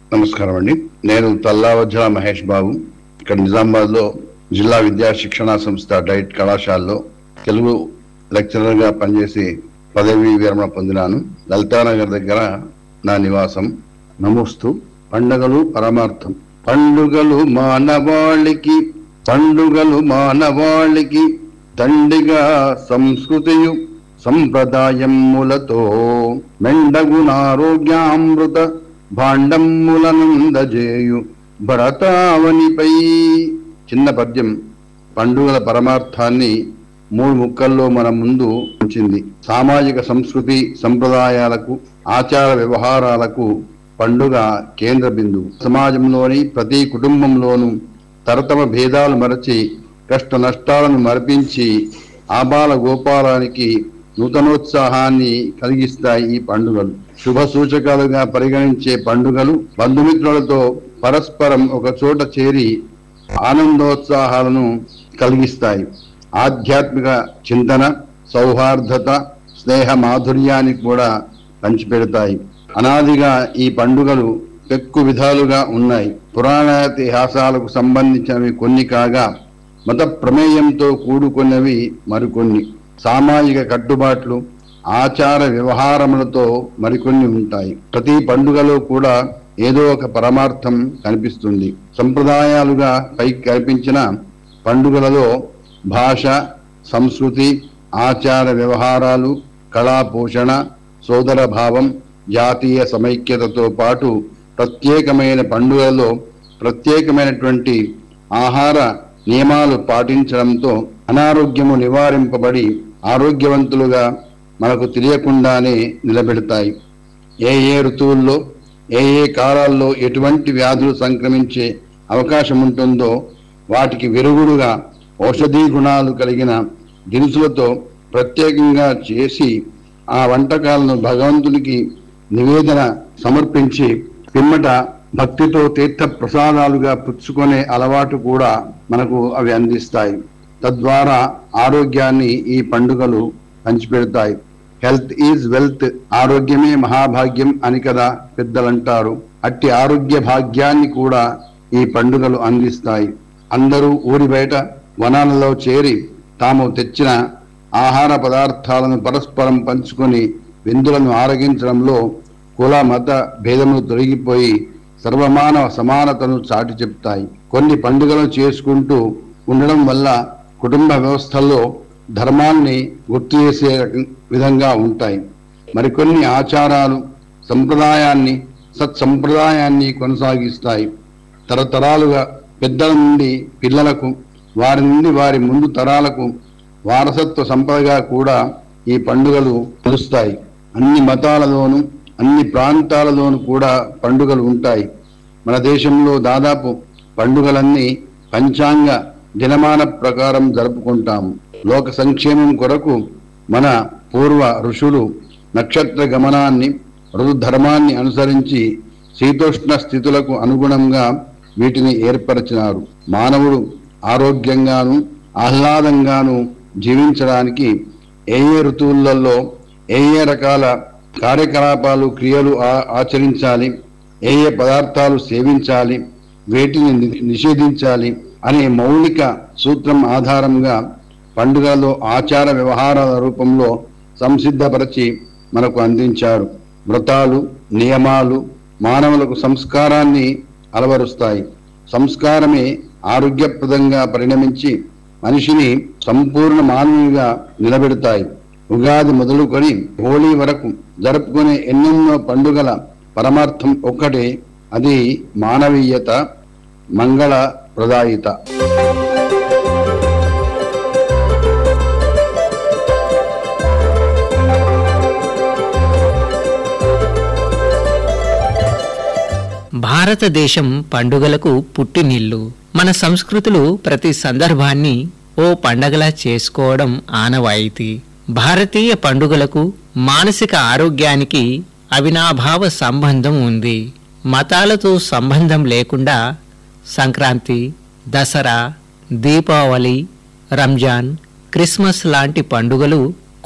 నమస్కారం అండి నేను తల్లావజ్జల మహేష్ బాబు ఇక్కడ నిజామాబాద్ లో జిల్లా విద్యా శిక్షణ సంస్థ డైట్ కళాశాలలో తెలుగు లెక్చరర్ గా పనిచేసి పదవి విరమణ పొందినాను లలితానగర్ దగ్గర నా నివాసం నమోస్తు పండుగలు పరమార్థం పండుగలు మానవాళికి పండుగలు మానవాళికి దండిగా సంస్కృతియు సంప్రదాయములతో మెండగునారోగ్యామృత భాండములనందజేయు భరతావనిపై చిన్న పద్యం పండుగల పరమార్థాన్ని మూడు ముక్కల్లో మన ముందు ఉంచింది సామాజిక సంస్కృతి సంప్రదాయాలకు ఆచార వ్యవహారాలకు పండుగ కేంద్ర బిందువు సమాజంలోని ప్రతి కుటుంబంలోనూ తరతమ భేదాలు మరచి కష్ట నష్టాలను మరిపించి ఆబాల గోపాలానికి నూతనోత్సాహాన్ని కలిగిస్తాయి ఈ పండుగలు శుభ సూచకాలుగా పరిగణించే పండుగలు బంధుమిత్రులతో పరస్పరం ఒక చోట చేరి ఆనందోత్సాహాలను కలిగిస్తాయి ఆధ్యాత్మిక చింతన సౌహార్దత స్నేహ మాధుర్యాన్ని కూడా పంచిపెడతాయి అనాదిగా ఈ పండుగలు పెక్కు విధాలుగా ఉన్నాయి పురాణాతిహాసాలకు సంబంధించినవి కొన్ని కాగా మత ప్రమేయంతో కూడుకున్నవి మరికొన్ని సామాజిక కట్టుబాట్లు ఆచార వ్యవహారములతో మరికొన్ని ఉంటాయి ప్రతి పండుగలో కూడా ఏదో ఒక పరమార్థం కనిపిస్తుంది సంప్రదాయాలుగా పైకి కనిపించిన పండుగలలో భాష సంస్కృతి ఆచార వ్యవహారాలు కళా పోషణ సోదర భావం జాతీయ సమైక్యతతో పాటు ప్రత్యేకమైన పండుగలలో ప్రత్యేకమైనటువంటి ఆహార నియమాలు పాటించడంతో అనారోగ్యము నివారింపబడి ఆరోగ్యవంతులుగా మనకు తెలియకుండానే నిలబెడతాయి ఏ ఏ ఋతువుల్లో ఏ ఏ కాలాల్లో ఎటువంటి వ్యాధులు సంక్రమించే అవకాశం ఉంటుందో వాటికి విరుగుడుగా ఔషధీ గుణాలు కలిగిన దినుసులతో ప్రత్యేకంగా చేసి ఆ వంటకాలను భగవంతునికి నివేదన సమర్పించి పిమ్మట భక్తితో తీర్థ ప్రసాదాలుగా పుచ్చుకునే అలవాటు కూడా మనకు అవి అందిస్తాయి తద్వారా ఆరోగ్యాన్ని ఈ పండుగలు పంచిపెడతాయి హెల్త్ ఈజ్ వెల్త్ ఆరోగ్యమే మహాభాగ్యం అని కదా పెద్దలంటారు అట్టి ఆరోగ్య భాగ్యాన్ని కూడా ఈ పండుగలు అందిస్తాయి అందరూ ఊరి బయట వనాలలో చేరి తాము తెచ్చిన ఆహార పదార్థాలను పరస్పరం పంచుకొని విందులను ఆరగించడంలో కుల మత భేదములు తొలగిపోయి సర్వమానవ సమానతను చాటి చెప్తాయి కొన్ని పండుగలు చేసుకుంటూ ఉండడం వల్ల కుటుంబ వ్యవస్థల్లో ధర్మాన్ని గుర్తు చేసే విధంగా ఉంటాయి మరికొన్ని ఆచారాలు సంప్రదాయాన్ని సత్సంప్రదాయాన్ని కొనసాగిస్తాయి తరతరాలుగా పెద్దల నుండి పిల్లలకు వారి నుండి వారి ముందు తరాలకు వారసత్వ సంపదగా కూడా ఈ పండుగలు తెలుస్తాయి అన్ని మతాలలోనూ అన్ని ప్రాంతాలలోనూ కూడా పండుగలు ఉంటాయి మన దేశంలో దాదాపు పండుగలన్నీ పంచాంగ దినమాన ప్రకారం జరుపుకుంటాము లోక సంక్షేమం కొరకు మన పూర్వ ఋషులు నక్షత్ర గమనాన్ని ఋతుధర్మాన్ని అనుసరించి శీతోష్ణ స్థితులకు అనుగుణంగా వీటిని ఏర్పరచినారు మానవుడు ఆరోగ్యంగాను ఆహ్లాదంగాను జీవించడానికి ఏ ఏ ఋతువులలో ఏ ఏ రకాల కార్యకలాపాలు క్రియలు ఆ- ఆచరించాలి ఏ ఏ పదార్థాలు సేవించాలి వేటిని ని- నిషేధించాలి అనే మౌలిక సూత్రం ఆధారంగా పండుగలో ఆచార వ్యవహారాల రూపంలో సంసిద్ధపరచి మనకు అందించారు వ్రతాలు నియమాలు మానవులకు సంస్కారాన్ని అలవరుస్తాయి సంస్కారమే ఆరోగ్యప్రదంగా పరిణమించి మనిషిని సంపూర్ణ మానవునిగా నిలబెడతాయి ఉగాది మొదలుకొని హోళీ వరకు జరుపుకునే ఎన్నెన్నో పండుగల పరమార్థం ఒక్కటే అది మానవీయత మంగళ ప్రదాయిత భారతదేశం పండుగలకు పుట్టినిల్లు మన సంస్కృతులు ప్రతి సందర్భాన్ని ఓ పండగలా చేసుకోవడం ఆనవాయితీ భారతీయ పండుగలకు మానసిక ఆరోగ్యానికి అవినాభావ సంబంధం ఉంది మతాలతో సంబంధం లేకుండా సంక్రాంతి దసరా దీపావళి రంజాన్ క్రిస్మస్ లాంటి పండుగలు